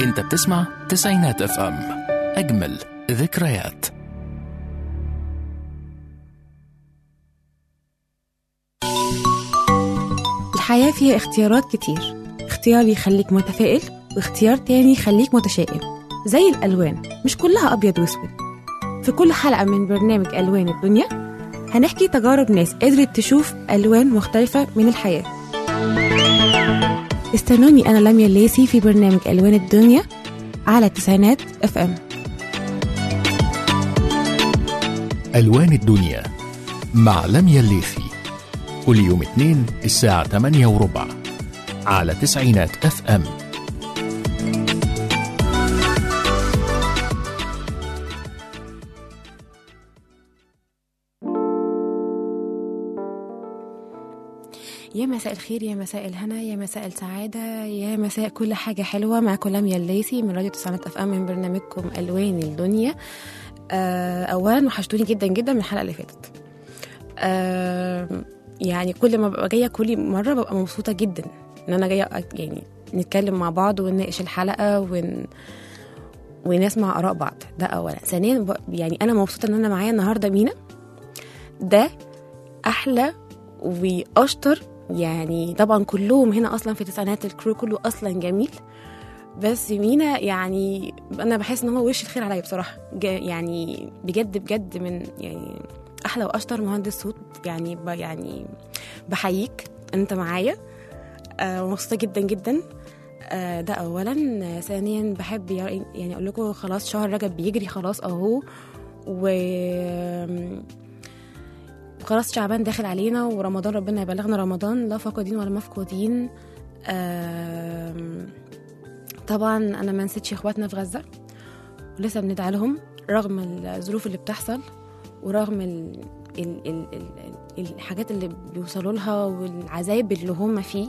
انت بتسمع تسعينات اف ام اجمل ذكريات الحياة فيها اختيارات كتير اختيار يخليك متفائل واختيار تاني يخليك متشائم زي الألوان مش كلها أبيض وأسود في كل حلقة من برنامج ألوان الدنيا هنحكي تجارب ناس قدرت تشوف ألوان مختلفة من الحياة استنوني أنا لميا الليسي في برنامج ألوان الدنيا على تسعينات اف ام ألوان الدنيا مع لميا الليثي كل يوم اثنين الساعة 8 وربع على تسعينات اف ام يا مساء الخير يا مساء الهنا يا مساء السعادة يا مساء كل حاجة حلوة معكم لميا الليثي من راديو تسعينات اف ام من برنامجكم ألوان الدنيا آه، أولا وحشتوني جدا جدا من الحلقة اللي فاتت آه، يعني كل ما ببقى جاية كل مرة ببقى مبسوطة جدا إن أنا جاية أ- يعني نتكلم مع بعض ونناقش الحلقة ون ونسمع آراء بعض ده أولا ثانيا ب- يعني أنا مبسوطة إن أنا معايا النهاردة مينا ده أحلى واشطر يعني طبعا كلهم هنا اصلا في تسعينات الكرو كله اصلا جميل بس مينا يعني انا بحس ان هو وش الخير عليا بصراحه جا- يعني بجد بجد من يعني احلى واشطر مهندس صوت يعني ب يعني بحييك انت معايا آه مبسوطه جدا جدا آه ده اولا آه ثانيا بحب يا- يعني اقول لكم خلاص شهر رجب بيجري خلاص اهو و خلاص شعبان داخل علينا ورمضان ربنا يبلغنا رمضان لا فاقدين ولا مفقودين آم، طبعا انا ما نسيتش اخواتنا في غزه ولسه بندعي لهم رغم الظروف اللي بتحصل ورغم ال ال ال ال الحاجات اللي بيوصلوا لها والعذاب اللي هم فيه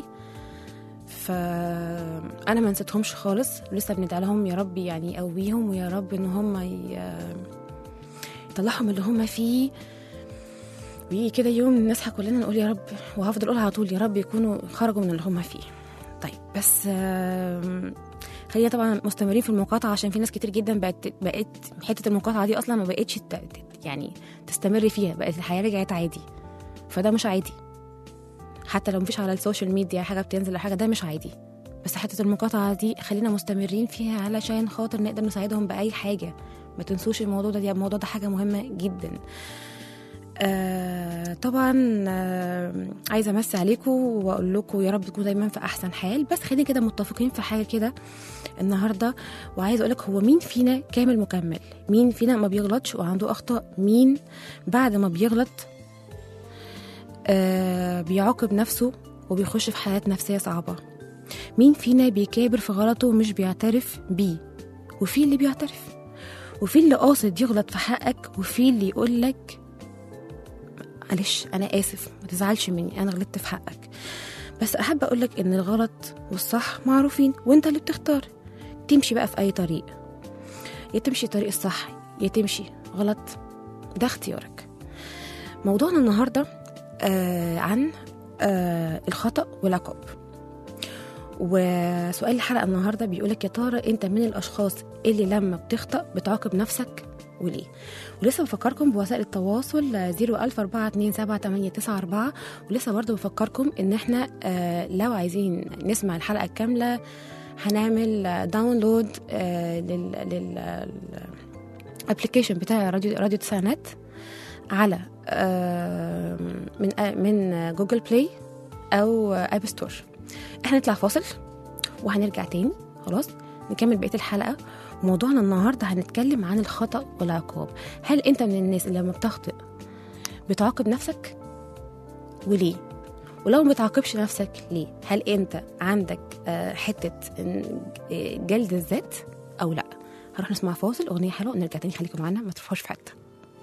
فانا ما نسيتهمش خالص لسه بندعي لهم يا رب يعني يقويهم ويا رب ان هم ي- يطلعهم اللي هم فيه ويجي كده يوم نصحى كلنا نقول يا رب وهفضل اقولها على طول يا رب يكونوا خرجوا من اللي هم فيه طيب بس آم، خلينا طبعا مستمرين في المقاطعه عشان في ناس كتير جدا بقت بقت حته المقاطعه دي اصلا ما بقتش ت- ت- يعني تستمر فيها بقت الحياه رجعت عادي فده مش عادي حتى لو مفيش على السوشيال ميديا حاجه بتنزل أو حاجه ده مش عادي بس حته المقاطعه دي خلينا مستمرين فيها علشان خاطر نقدر نساعدهم باي حاجه ما تنسوش الموضوع ده دي الموضوع ده حاجه مهمه جدا آه طبعا آه عايزه امسي عليكم واقول لكم يا رب تكونوا دايما في احسن حال بس خلينا كده متفقين في حاجه كده النهارده وعايزه اقول لك هو مين فينا كامل مكمل مين فينا ما بيغلطش وعنده اخطاء مين بعد ما بيغلط آه بيعاقب نفسه وبيخش في حالات نفسيه صعبه مين فينا بيكابر في غلطه ومش بيعترف بيه وفي اللي بيعترف وفي اللي قاصد يغلط في حقك وفي اللي يقول لك معلش انا اسف ما تزعلش مني انا غلطت في حقك بس احب اقول لك ان الغلط والصح معروفين وانت اللي بتختار تمشي بقى في اي طريق يا تمشي الطريق الصح يا تمشي غلط ده اختيارك موضوعنا النهارده آه عن آه الخطا والعقاب وسؤال الحلقه النهارده بيقولك يا ترى انت من الاشخاص اللي لما بتخطأ بتعاقب نفسك وليه ولسه بفكركم بوسائل التواصل 014278994 ولسه برضه بفكركم ان احنا آه، لو عايزين نسمع الحلقه الكامله هنعمل آه، داونلود آه، لل لل الابلكيشن بتاع راديو راديو تسعينات على آه، من آه، من جوجل بلاي او اب ستور احنا نطلع فاصل وهنرجع تاني خلاص نكمل بقيه الحلقه وموضوعنا النهارده هنتكلم عن الخطا والعقاب هل انت من الناس اللي لما بتخطئ بتعاقب نفسك وليه ولو ما بتعاقبش نفسك ليه هل انت عندك آه، حته إن- آه، جلد الذات او لا هنروح نسمع فاصل اغنيه حلوه ونرجع تاني خليكم معانا ما تروحوش في حته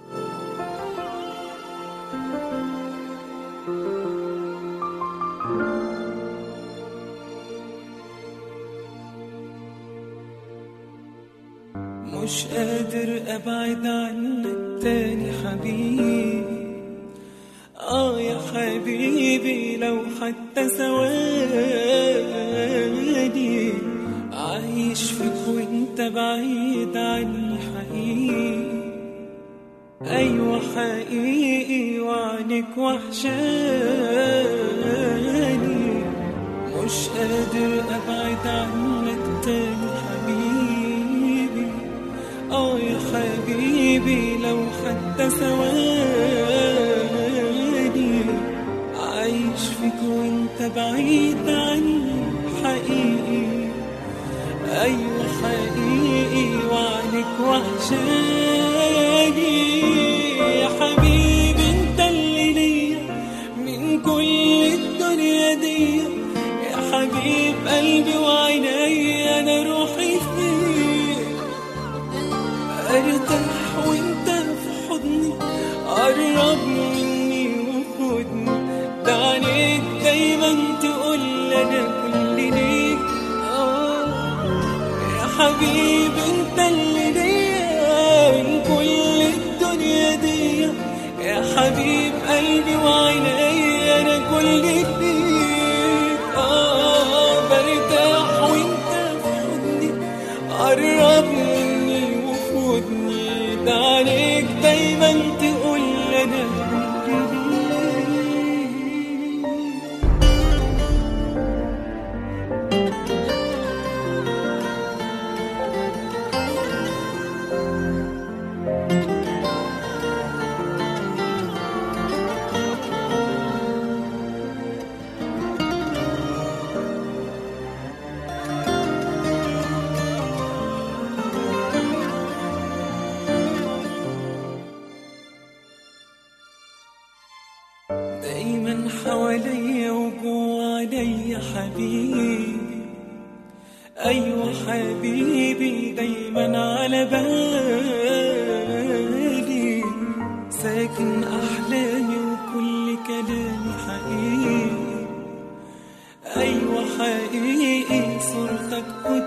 مش قادر ابعد عنك تاني حبيبي اه يا حبيبي لو حتى ثواني عايش فيك وانت بعيد عني حقيقي ايوه حقيقي وعنك وحشاني مش قادر ابعد عنك تاني حبيبي اه يا حبيبي لو حتى ثواني عايش فيك وانت بعيد عني حقيقي ايوه حقيقي وعنك وحشاني يا حبيبي انت اللي ليا من كل الدنيا دي يا حبيب قلبي وعيني انا روحي فيك ارتاح وانت في حضني قرب مني وخدني ده عليك دايما تقول انا كل ليك اه يا حبيبي انت اللي ليا من كل الدنيا دي يا حبيب قلبي وعيني انا كل فيك اه برتاح وانت في حضني قرب مني وخدني ده عليك دايما تقول انا كل ليك دايما حواليا وجوا عليا حبيبي ايوه حبيبي دايما على بالي ساكن احلامي وكل كلامي حقيقي ايوه حقيقي صورتك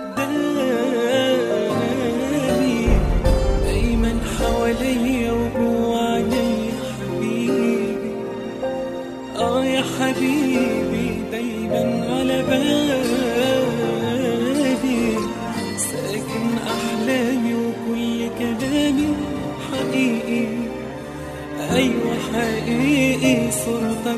قدامي دايما حواليا وجوا عليا حبيبي اه يا حبيبي دايما على بالي ساكن احلامي وكل كلامي حقيقي ايوه حقيقي صورتك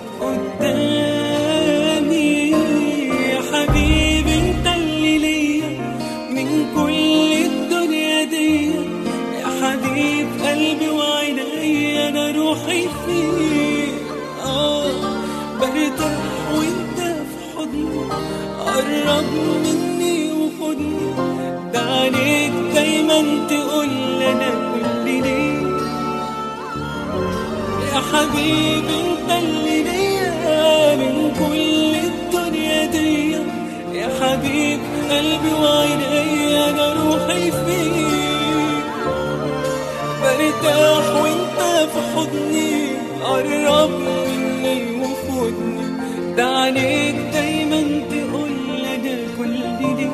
قدامي يا حبيبي انت اللي ليا من كل الدنيا دي يا حبيب قلبي وعيني انا روحي فيك اه برتاح وانت في حضني قرب مني وخدني ده عليك دايما تقول انا كل ليك يا حبيبي انت اللي ليا من كل الدنيا دي يا حبيب قلبي وعيني انا روحي فيك برتاح وانت في حضني قرب مني وخدني ده عليك دايما تقول انا كل ليك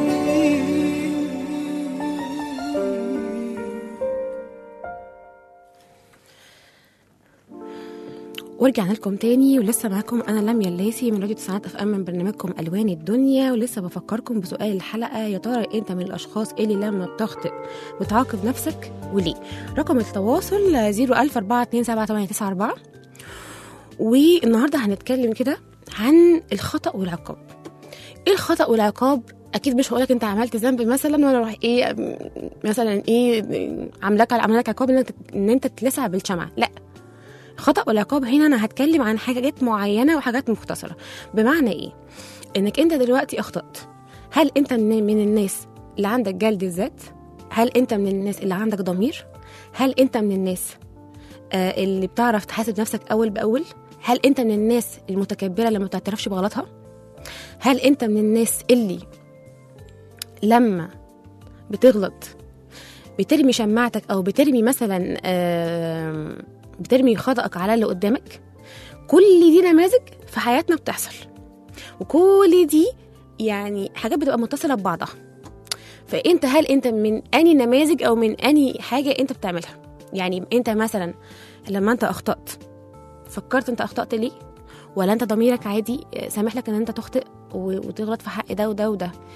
ورجعنا لكم تاني ولسه معاكم انا لميا الليثي من راديو تسعات اف ام من برنامجكم الوان الدنيا ولسه بفكركم بسؤال الحلقه يا ترى انت من الاشخاص اللي لما بتخطئ بتعاقب نفسك وليه رقم التواصل 004278994 والنهارده هنتكلم كده عن الخطا والعقاب ايه الخطا والعقاب اكيد مش هقولك انت عملت ذنب مثلا وانا اروح ايه مثلا ايه عاملاك عاملاك عقاب ان انت ان انت تلسع بالشمعه لا خطأ والعقاب هنا أنا هتكلم عن حاجات معينة وحاجات مختصرة بمعنى إيه؟ إنك أنت دلوقتي أخطأت هل أنت من من الناس اللي عندك جلد الذات؟ هل أنت من الناس اللي عندك ضمير؟ هل أنت من الناس آه اللي بتعرف تحاسب نفسك أول بأول؟ هل أنت من الناس المتكبرة اللي ما بتعترفش بغلطها؟ هل أنت من الناس اللي لما بتغلط بترمي شماعتك أو بترمي مثلا آه بترمي خطأك على اللي قدامك كل دي نماذج في حياتنا بتحصل وكل دي يعني حاجات بتبقى متصلة ببعضها فانت هل انت من اني نماذج او من اني حاجة انت بتعملها يعني انت مثلا لما انت اخطأت فكرت انت اخطأت ليه ولا انت ضميرك عادي سامح لك ان انت تخطئ و- وتغلط في حق ده وده وده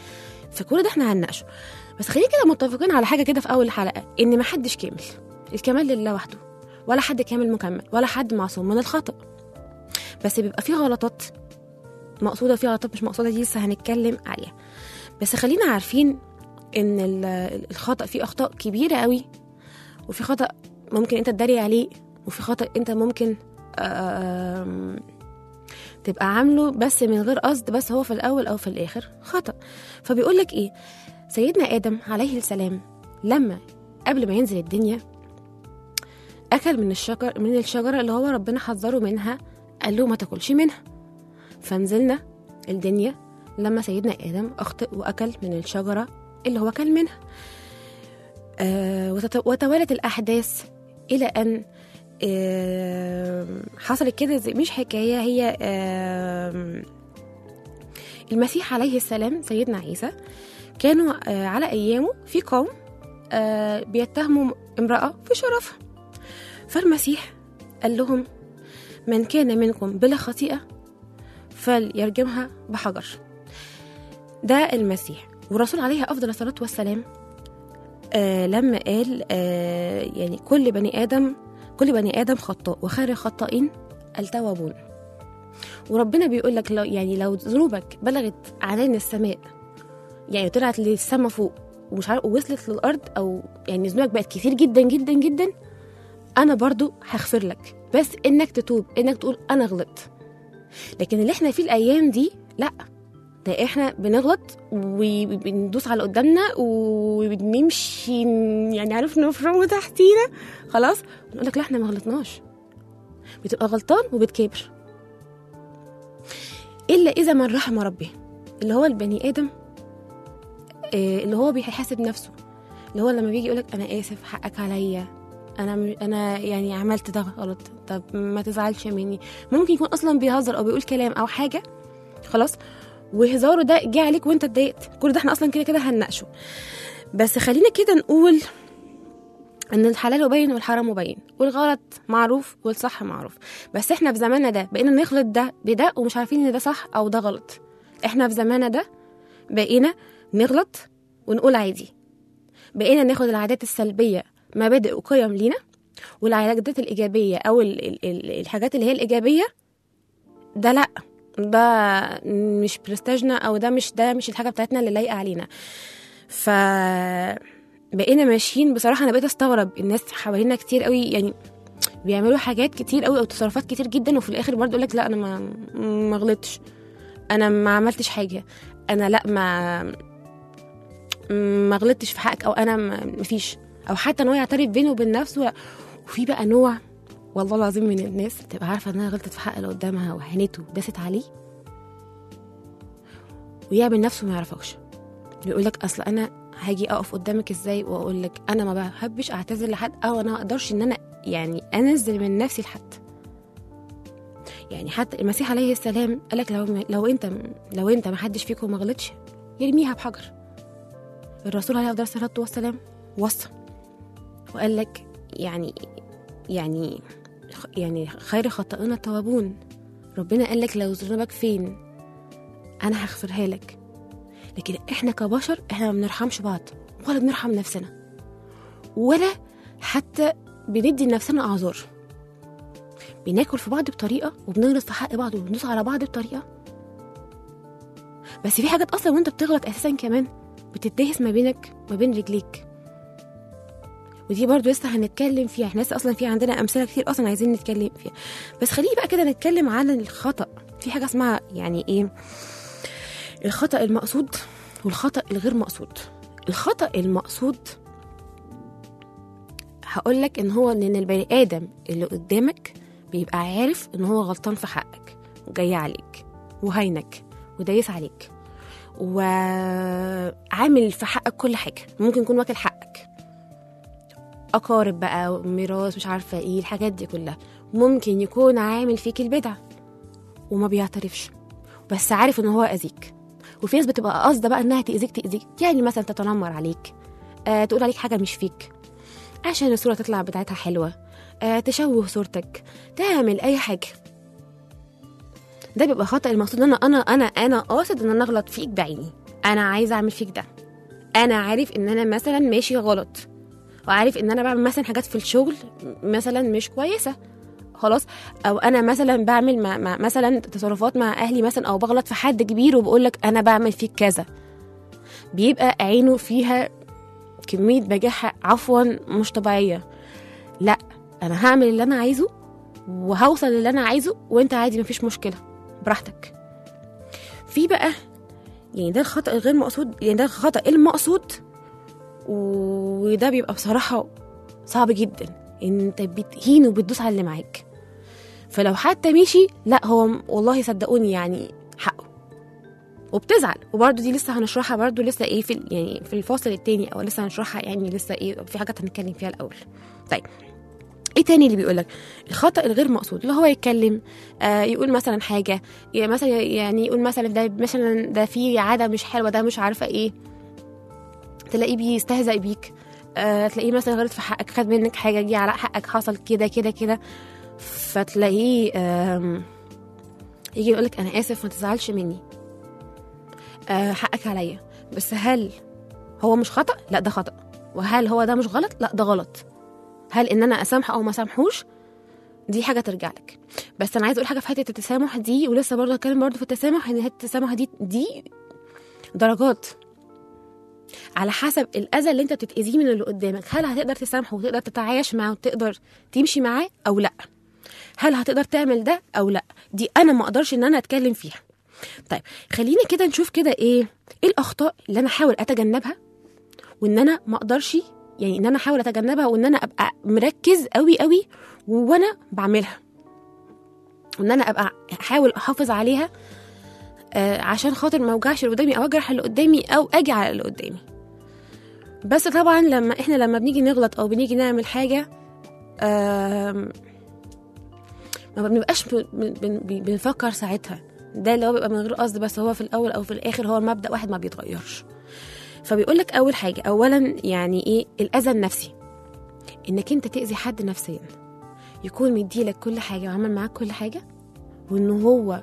فكل ده احنا هنناقشه بس خلينا كده متفقين على حاجه كده في اول الحلقه ان ما حدش كامل الكمال لله وحده ولا حد كامل مكمل ولا حد معصوم من الخطا بس بيبقى في غلطات مقصوده في غلطات مش مقصوده دي لسه هنتكلم عليها بس خلينا عارفين ان ال- الخطا فيه اخطاء كبيره قوي وفي خطا ممكن انت تداري عليه وفي خطا انت ممكن آم، تبقى عامله بس من غير قصد بس هو في الاول او في الاخر خطا فبيقول لك ايه سيدنا ادم عليه السلام لما قبل ما ينزل الدنيا اكل من الشجر من الشجره اللي هو ربنا حذره منها قال له ما تاكلش منها فنزلنا الدنيا لما سيدنا ادم اخطئ واكل من الشجره اللي هو كل منها آه وتت- وتوالت الاحداث الى ان آه حصلت كده زي مش حكايه هي آه المسيح عليه السلام سيدنا عيسى كانوا آه على ايامه في قوم آه بيتهموا امراه في شرفها فالمسيح قال لهم من كان منكم بلا خطيئه فليرجمها بحجر ده المسيح والرسول عليه افضل الصلاه والسلام آه لما قال آه يعني كل بني ادم كل بني ادم خطاء وخير الخطائين التوابون وربنا بيقول لك لو يعني لو ذنوبك بلغت عنان السماء يعني طلعت للسما فوق ومش عارف ووصلت للارض او يعني ذنوبك بقت كتير جدا جدا جدا انا برضو هغفر لك بس انك تتوب انك تقول انا غلطت لكن اللي احنا فيه الايام دي لا ده احنا بنغلط وبندوس على قدامنا وبنمشي يعني عارف نفرمه تحتينا خلاص نقول لك لا احنا ما غلطناش بتبقى غلطان وبتكابر الا اذا من رحم ربي اللي هو البني ادم آه، اللي هو بيحاسب نفسه اللي هو لما بيجي يقولك انا اسف حقك عليا انا م- انا يعني عملت ده غلط طب ما تزعلش مني ممكن يكون اصلا بيهزر او بيقول كلام او حاجه خلاص وهزاره ده جه عليك وانت اتضايقت كل ده احنا اصلا كده كده هنناقشه بس خلينا كده نقول ان الحلال مبين والحرام مبين والغلط معروف والصح معروف بس احنا في زماننا ده بقينا نخلط ده بده ومش عارفين ان ده صح او ده غلط احنا في زماننا ده بقينا نغلط ونقول عادي بقينا ناخد العادات السلبية مبادئ وقيم لينا والعادات الإيجابية أو ال ال ال الحاجات اللي هي الإيجابية ده لأ ده مش برستاجنا أو ده مش ده مش الحاجة بتاعتنا اللي لايقة علينا ف بقينا ماشيين بصراحة أنا بقيت أستغرب الناس حوالينا كتير قوي يعني بيعملوا حاجات كتير قوي أو تصرفات كتير جدا وفي الآخر برضه يقول لك لا أنا ما ما غلطتش أنا ما عملتش حاجة أنا لا ما ما غلطتش في حقك او انا ما- مفيش او حتى ان هو يعترف بينه وبين نفسه وفي بقى نوع والله العظيم من الناس تبقى عارفه انها غلطت في حق اللي قدامها وهنته داست عليه ويعمل نفسه ما يعرفكش يقول لك اصل انا هاجي اقف قدامك ازاي واقول لك انا ما بحبش اعتذر لحد او انا ما اقدرش ان انا يعني انزل من نفسي لحد يعني حتى المسيح عليه السلام قال لك لو لو انت لو انت ما حدش فيكم ما غلطش يرميها بحجر الرسول عليه افضل الصلاه والسلام وصى وقال لك يعني يعني يعني خير خطائنا التوابون ربنا قال لك لو ذنوبك فين انا هغفرها لك لكن احنا كبشر احنا ما بنرحمش بعض ولا بنرحم نفسنا ولا حتى بندي لنفسنا اعذار بناكل في بعض بطريقه وبنغلط في حق بعض وبندوس على بعض بطريقه بس في حاجات اصلا وانت بتغلط اساسا كمان بتتدهس ما بينك ما بين رجليك ودي برضو لسه هنتكلم فيها احنا لسه اصلا في عندنا امثله كتير اصلا عايزين نتكلم فيها بس خليني بقى كده نتكلم عن الخطا في حاجه اسمها يعني ايه الخطا المقصود والخطا الغير مقصود الخطا المقصود هقول لك ان هو ان البني ادم اللي قدامك بيبقى عارف ان هو غلطان في حقك وجاي عليك وهينك ودايس عليك وعامل في حقك كل حاجه ممكن يكون واكل حقك اقارب بقى ميراث مش عارفه ايه الحاجات دي كلها ممكن يكون عامل فيك البدع وما بيعترفش بس عارف ان هو اذيك وفي ناس بتبقى قاصده بقى انها تاذيك تاذيك يعني مثلا تتنمر عليك آه تقول عليك حاجه مش فيك عشان الصوره تطلع بتاعتها حلوه آه تشوه صورتك تعمل اي حاجه ده بيبقى خطا المقصود ان انا انا انا انا قاصد ان انا اغلط فيك بعيني انا عايزه اعمل فيك ده انا عارف ان انا مثلا ماشي غلط وعارف ان انا بعمل مثلا حاجات في الشغل مثلا مش كويسه خلاص او انا مثلا بعمل مع, مع مثلا تصرفات مع اهلي مثلا او بغلط في حد كبير وبقول لك انا بعمل فيك كذا بيبقى عينه فيها كميه بجاحه عفوا مش طبيعيه لا انا هعمل اللي انا عايزه وهوصل للي انا عايزه وانت عادي مفيش مشكله براحتك في بقى يعني ده الخطا الغير مقصود يعني ده الخطا المقصود وده بيبقى بصراحه صعب جدا انت بتهين وبتدوس على اللي معاك فلو حتى مشي لا هو م- والله صدقوني يعني حقه وبتزعل وبرده دي لسه هنشرحها برده لسه ايه في ال- يعني في الفاصل التاني او لسه هنشرحها يعني لسه ايه في حاجات هنتكلم فيها الاول طيب ايه تاني اللي بيقولك الخطا الغير مقصود اللي هو يتكلم آه يقول مثلا حاجه يعني مثلا يعني يقول مثلا ده مثلا ده في عاده مش حلوه ده مش عارفه ايه تلاقيه بيستهزأ بيك آه تلاقيه مثلا غلط في حقك خد منك حاجه جه على حقك حصل كده كده كده فتلاقيه آم، يجي يقولك انا اسف ما تزعلش مني آه حقك عليا بس هل هو مش خطأ؟ لا ده خطأ وهل هو ده مش غلط؟ لا ده غلط هل ان انا اسامحه او ما اسامحوش دي حاجه ترجع لك بس انا عايز اقول حاجه في حته التسامح دي ولسه برضه هتكلم برضه في التسامح ان حته التسامح دي دي درجات على حسب الاذى اللي انت بتتاذيه من اللي قدامك هل هتقدر تسامحه وتقدر تتعايش معاه وتقدر تمشي معاه او لا هل هتقدر تعمل ده او لا دي انا ما اقدرش ان انا اتكلم فيها طيب خلينا كده نشوف كده ايه ايه الاخطاء اللي انا احاول اتجنبها وان انا ما اقدرش يعني ان انا احاول اتجنبها وان انا ابقى مركز قوي قوي وانا بعملها وان انا ابقى احاول احافظ عليها آه عشان خاطر ما اوجعش اللي قدامي او اجرح اللي قدامي او اجي على اللي قدامي بس طبعا لما احنا لما بنيجي نغلط او بنيجي نعمل حاجه آم، ما بنبقاش ب- بن- بن- بنفكر ساعتها ده اللي هو بيبقى من غير قصد بس هو في الاول او في الاخر هو المبدا واحد ما بيتغيرش فبيقول لك اول حاجه اولا يعني ايه الاذى النفسي انك انت تاذي حد نفسيا يكون مديلك كل حاجه وعمل معاك كل حاجه وان هو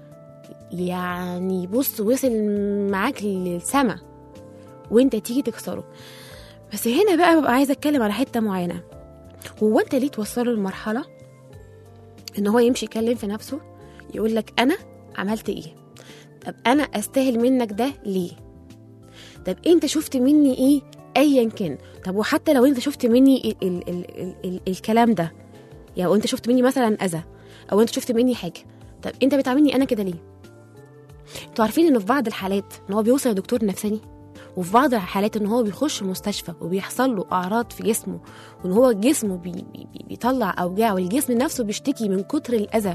يعني بص وصل معاك للسما وانت تيجي تكسره بس هنا بقى ببقى عايزه اتكلم على حته معينه هو انت ليه توصله لمرحله ان هو يمشي يتكلم في نفسه يقول لك انا عملت ايه طب انا استاهل منك ده ليه طب انت شفت مني ايه ايا كان طب وحتى لو انت شفت مني ال ال ال ال ال الكلام ده يعني انت شفت مني مثلا اذى او انت شفت مني حاجه طب انت بتعاملني انا كده ليه انتوا عارفين ان في بعض الحالات ان هو بيوصل لدكتور نفساني وفي بعض الحالات ان هو بيخش مستشفى وبيحصل له اعراض في جسمه وان هو جسمه بي بي بي- بيطلع اوجاع والجسم نفسه بيشتكي من كتر الاذى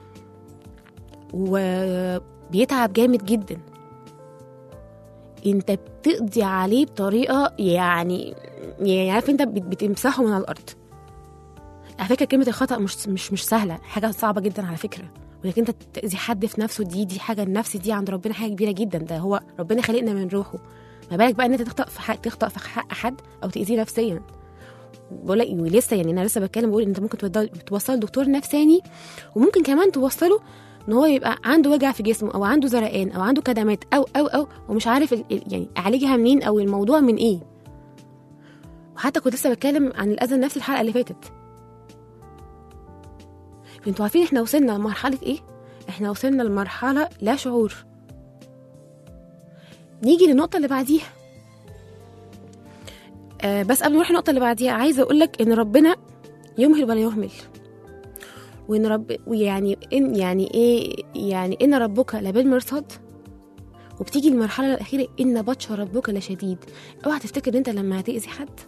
وبيتعب جامد جدا انت بتقضي عليه بطريقه يعني يعني عارف انت بت- بتمسحه من على الارض على فكره كلمه الخطا مش مش مش سهله حاجه صعبه جدا على فكره وانك انت تاذي حد في نفسه دي دي حاجه النفس دي عند ربنا حاجه كبيره جدا ده هو ربنا خلقنا من روحه ما بالك بقى ان انت تخطأ في حق تخطأ في حق حد او تاذيه نفسيا بقول لك ولسه يعني انا لسه بتكلم بقول انت ممكن تودي- توصل دكتور نفساني وممكن كمان توصله ان هو يبقى عنده وجع في جسمه او عنده زرقان او عنده كدمات او او او ومش عارف ال- ال- يعني اعالجها منين او الموضوع من ايه وحتى كنت لسه بتكلم عن الاذى النفسي الحلقه اللي فاتت انتوا عارفين احنا وصلنا لمرحله ايه احنا وصلنا لمرحله لا شعور نيجي للنقطه اللي بعديها آه بس قبل ما نروح النقطه اللي بعديها عايزه اقول لك ان ربنا يمهل ولا يهمل وان رب ويعني إن يعني ايه يعني ان ربك لبالمرصاد وبتيجي المرحله الاخيره ان بطش ربك لشديد اوعى تفتكر ان انت لما هتاذي حد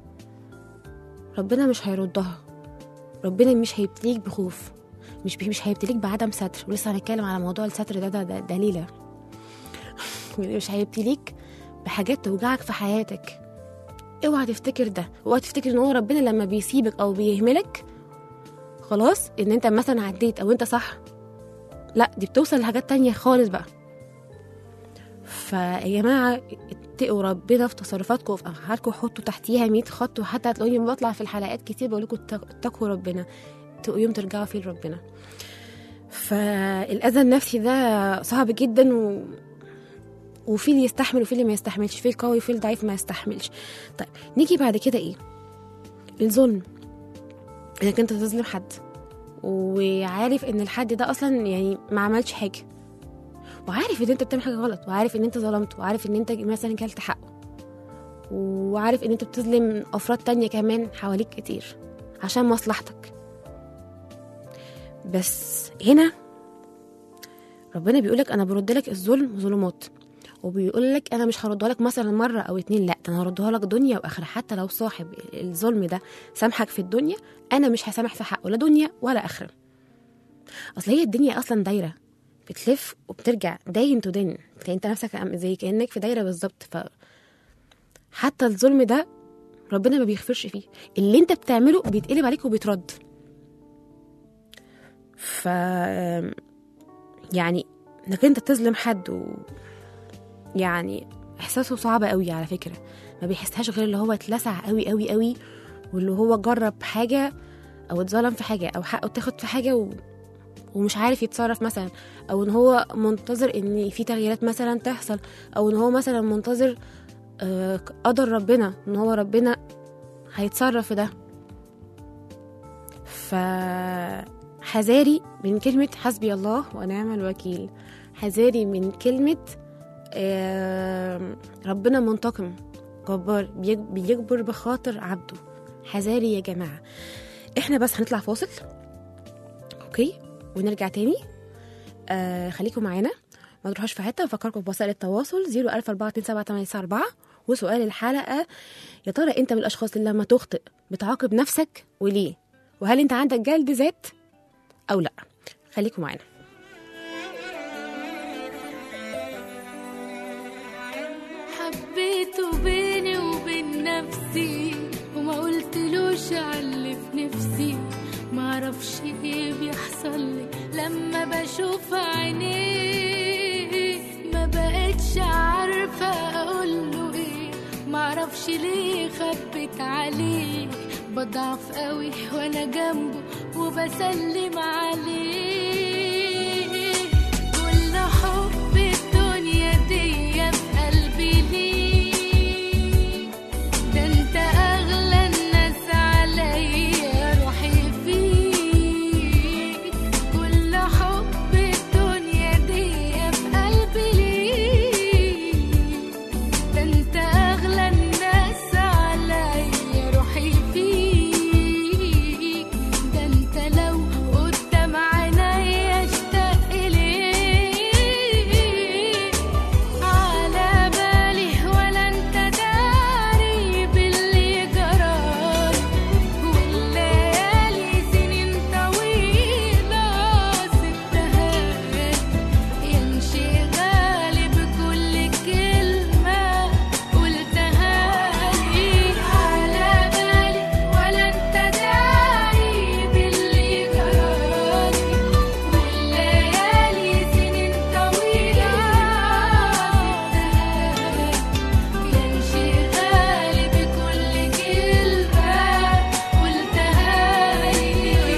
ربنا مش هيردها ربنا مش هيبتليك بخوف مش مش هيبتليك بعدم ستر ولسه هنتكلم على موضوع الستر ده ده, ده, ده ليله مش هيبتليك بحاجات توجعك في حياتك اوعى تفتكر ده اوعى تفتكر ان هو ربنا لما بيسيبك او بيهملك خلاص ان انت مثلا عديت او انت صح لا دي بتوصل لحاجات تانية خالص بقى فيا جماعة اتقوا ربنا في تصرفاتكم وفي أفعالكم وحطوا تحتيها 100 خط وحتى هتلاقوني بطلع في الحلقات كتير بقول لكم اتقوا ربنا اتقوا يوم ترجعوا فيه لربنا فالأذى النفسي ده صعب جدا و وفي اللي يستحمل وفي اللي ما يستحملش في القوي وفي الضعيف ما يستحملش طيب نيجي بعد كده ايه الظلم انك انت تظلم حد وعارف ان الحد ده اصلا يعني ما عملش حاجه وعارف ان انت بتعمل حاجه غلط وعارف ان انت ظلمته وعارف ان انت مثلا كلت حقه وعارف ان انت بتظلم افراد تانية كمان حواليك كتير عشان مصلحتك بس هنا ربنا بيقولك انا برد لك الظلم ظلمات وبيقول لك انا مش هردها لك مثلا مره او اتنين لا ده انا هردها لك دنيا واخره حتى لو صاحب الظلم ده سامحك في الدنيا انا مش هسامح في حقه لا دنيا ولا اخره اصل هي الدنيا اصلا دايره بتلف وبترجع داين تو دين تلاقي انت نفسك عم- زي كانك في دايره بالظبط ف حتى الظلم ده ربنا ما بيغفرش فيه اللي انت بتعمله بيتقلب عليك وبيترد ف يعني انك انت تظلم حد و... يعني احساسه صعب قوي على فكره ما بيحسهاش غير اللي هو اتلسع قوي قوي قوي واللي هو جرب حاجه او اتظلم في حاجه او حقه اتاخد في حاجه و... ومش عارف يتصرف مثلا او ان هو منتظر ان في تغييرات مثلا تحصل او ان هو مثلا منتظر آه، قدر ربنا ان هو ربنا هيتصرف في ده ف حذاري من كلمة حسبي الله ونعم الوكيل حذاري من كلمة آه، ربنا منتقم جبار بيج- بيجبر بخاطر عبده حذاري يا جماعة احنا بس هنطلع فاصل اوكي ونرجع تاني آه خليكم معانا ما تروحوش في حته بفكركم بوسائل التواصل 014278994 وسؤال الحلقه يا ترى انت من الاشخاص اللي لما تخطئ بتعاقب نفسك وليه وهل انت عندك جلد ذات او لا خليكم معانا حبيته بيني وبين نفسي وما قلتلوش على في نفسي معرفش ايه بيحصل لي لما بشوف عينيه ما بقتش عارفة اقوله ايه معرفش ليه خبت عليه بضعف قوي وانا جنبه وبسلم عليه كل حب الدنيا دي في قلبي ليك ده انت اغلى الناس عليا روحي فيك كل حب الدنيا دي في قلبي ليك ده انت اغلى الناس عليا روحي فيك ده انت لو قدام عينيا اشتاق اليك على بالي ولا انت داري باللي جرالي والليالي سنين طويلة سبتها يمشي غالي بكل كلمة قلتها لي على بالي ولا انت داري باللي جرالي والليالي سنين طويلة سبتها يمشي غالي بكل كلمة قلتها لي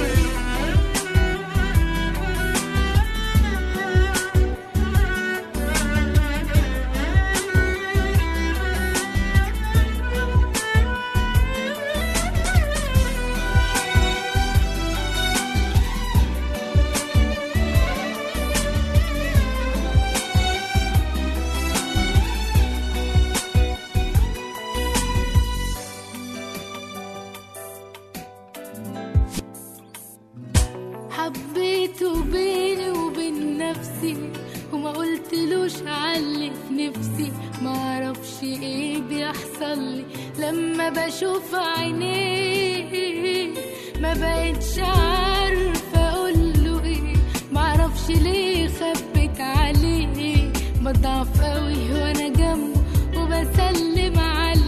حبيته بيني وبين نفسي وما قلتلوش علي في نفسي ما اعرفش ايه بيحصل لي لما بشوف عينيه ما بقتش عارفه اقوله ايه ما اعرفش ليه خبت عليه بضعف قوي وانا جنبه وبسلم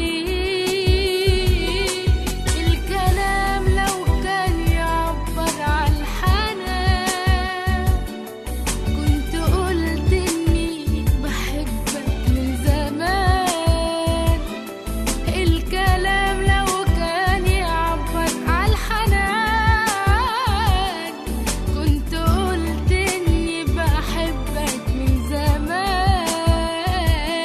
عليه الكلام لو كان يعبر عن الحنان كنت قلت اني بحبك من زمان الكلام لو كان يعبر عن الحنان كنت قلت اني بحبك من زمان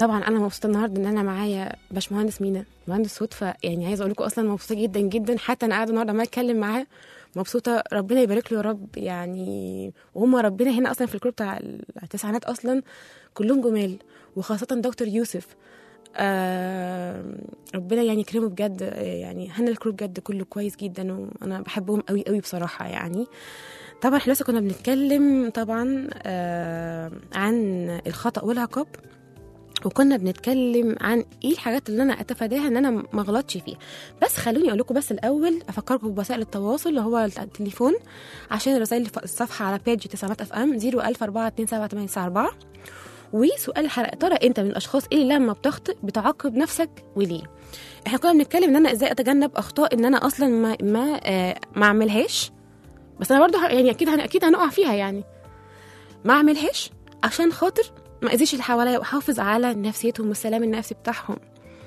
طبعا انا مبسوطه النهارده ان انا معايا باشمهندس مينا مهندس صوت فيعني عايزه اقول لكم اصلا مبسوطه جدا جدا حتى انا قاعده النهارده عماله اتكلم معاه مبسوطه ربنا يبارك له يا رب يعني وهم ربنا هنا اصلا في الكروب بتاع التسعينات اصلا كلهم جمال وخاصه دكتور يوسف آه ربنا يعني يكرمه بجد آه، يعني هنا الكروب بجد كله كويس جدا وانا بحبهم قوي قوي بصراحه يعني طبعا احنا لسه كنا بنتكلم طبعا آه عن الخطا والعقاب وكنا بنتكلم عن ايه الحاجات اللي انا اتفاداها ان انا ما اغلطش فيها بس خلوني اقول لكم بس الاول افكركم بوسائل التواصل اللي هو التليفون عشان رسائل الصفحه على بيج تسعات اف ام 010427894 وسؤال الحلقه يا ترى انت من الاشخاص اللي لما بتخطئ بتعاقب نفسك وليه احنا كنا بنتكلم ان انا ازاي اتجنب اخطاء ان انا اصلا ما ما آه ما اعملهاش بس انا برضو ه- يعني اكيد هن- اكيد هنقع فيها يعني ما اعملهاش عشان خاطر ما اذيش اللي حواليا واحافظ على نفسيتهم والسلام النفسي بتاعهم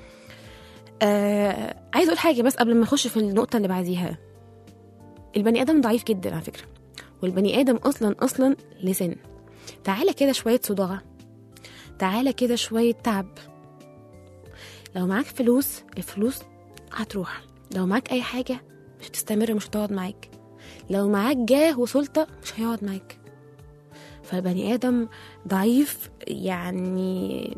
آه عايز اقول حاجه بس قبل ما نخش في النقطه اللي بعديها البني ادم ضعيف جدا على فكره والبني ادم اصلا اصلا لسان تعالى كده شويه صداع تعالى كده شويه تعب لو معاك فلوس الفلوس هتروح لو معاك اي حاجه مش هتستمر مش هتقعد معاك لو معاك جاه وسلطه مش هيقعد معاك فالبني ادم ضعيف يعني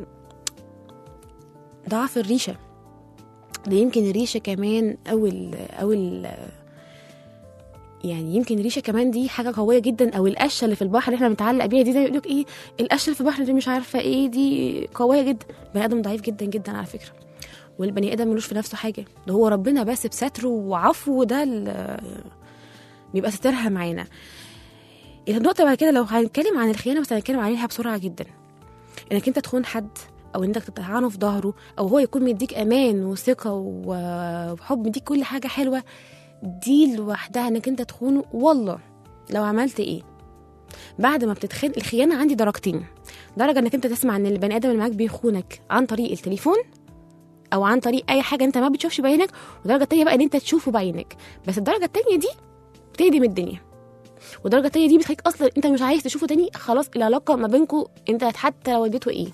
ضعف الريشه ده يمكن الريشه كمان او ال او ال يعني يمكن الريشه كمان دي حاجه قويه جدا او القشه اللي في البحر اللي احنا بنتعلق بيها دي زي يقول لك ايه القشه اللي في البحر دي مش عارفه ايه دي قويه جدا بني ادم ضعيف جدا جدا على فكره والبني ادم ملوش في نفسه حاجه ده هو ربنا بس بستره وعفوه ده ال- بيبقى سترها معانا النقطة بعد كده لو هنتكلم عن الخيانة بس هنتكلم عليها بسرعة جدا انك انت تخون حد او انك تطعنه في ظهره او هو يكون مديك امان وثقة و- وحب مديك كل حاجة حلوة دي لوحدها انك انت تخونه والله لو عملت ايه بعد ما بتتخان الخيانة عندي درجتين درجة انك انت تسمع ان البني ادم اللي معاك بيخونك عن طريق التليفون او عن طريق اي حاجة انت ما بتشوفش بعينك والدرجة التانية بقى ان انت تشوفه بعينك بس الدرجة التانية دي بتهدم الدنيا والدرجه التانية دي بتخليك اصلا انت مش عايز تشوفه تاني خلاص العلاقه ما بينكم انت حتى لو اديته ايه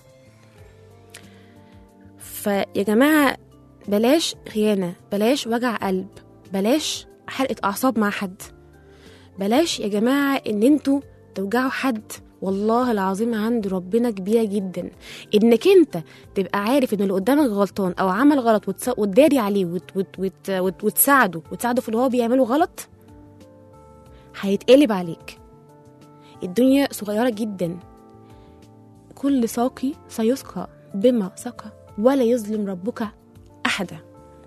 فيا جماعه بلاش خيانه بلاش وجع قلب بلاش حرقه اعصاب مع حد بلاش يا جماعه ان انتوا توجعوا حد والله العظيم عند ربنا كبيره جدا انك انت تبقى عارف ان اللي قدامك غلطان او عمل غلط وتس- وتداري عليه وت وت وت وت وتساعده وتساعده في اللي هو بيعمله غلط هيتقلب عليك الدنيا صغيرة جدا كل ساقي سيسقى بما سقى ولا يظلم ربك أحدا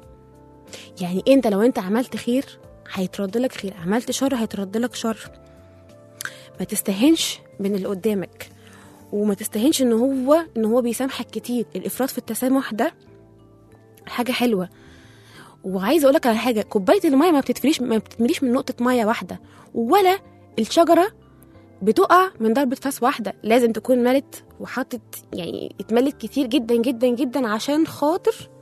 يعني انت لو انت عملت خير هيترد لك خير عملت شر هيترد لك شر ما تستهنش من اللي قدامك وما تستهنش ان هو ان هو بيسامحك كتير الافراط في التسامح ده حاجه حلوه وعايزه اقول لك على حاجه كوبايه الميه ما بتتفريش ما بتتمليش من نقطه ميه واحده ولا الشجره بتقع من ضربه فاس واحده لازم تكون ملت وحطت يعني اتملت كتير جدا جدا جدا عشان خاطر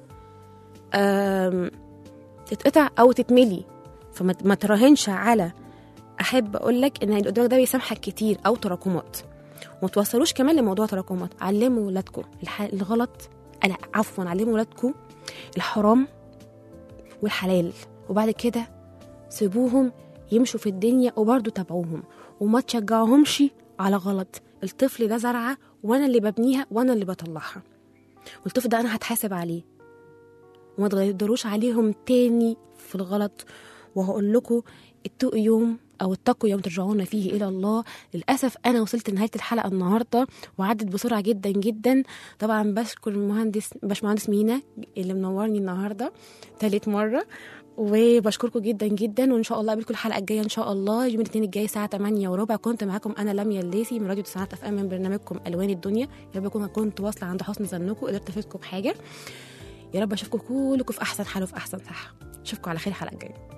آم، تتقطع او تتملي فما ما تراهنش على احب اقول لك ان اللي قدامك ده بيسامحك كتير او تراكمات وما توصلوش كمان لموضوع تراكمات علموا ولادكم الح... الغلط لا عفوا علموا ولادكم الحرام والحلال وبعد كده سيبوهم يمشوا في الدنيا وبرضه تابعوهم وما تشجعوهمش على غلط الطفل ده زرعة وانا اللي ببنيها وانا اللي بطلعها والطفل ده انا هتحاسب عليه وما تقدروش عليهم تاني في الغلط وهقول لكم اتقوا يوم او اتقوا يوم ترجعون فيه الى الله للاسف انا وصلت لنهايه الحلقه النهارده وعدت بسرعه جدا جدا طبعا بشكر المهندس باشمهندس مينا اللي منورني النهارده تالت مره وبشكركم جدا جدا وان شاء الله اقابلكم الحلقه الجايه ان شاء الله يوم الاثنين الجاي الساعه 8 وربع كنت معاكم انا لميا الليثي من راديو تسعات اف ام من برنامجكم الوان الدنيا يا رب اكون كنت واصله عند حسن ظنكم قدرت افيدكم بحاجه يا رب اشوفكم كلكم في احسن حال وفي احسن صحه اشوفكم على خير الحلقه الجايه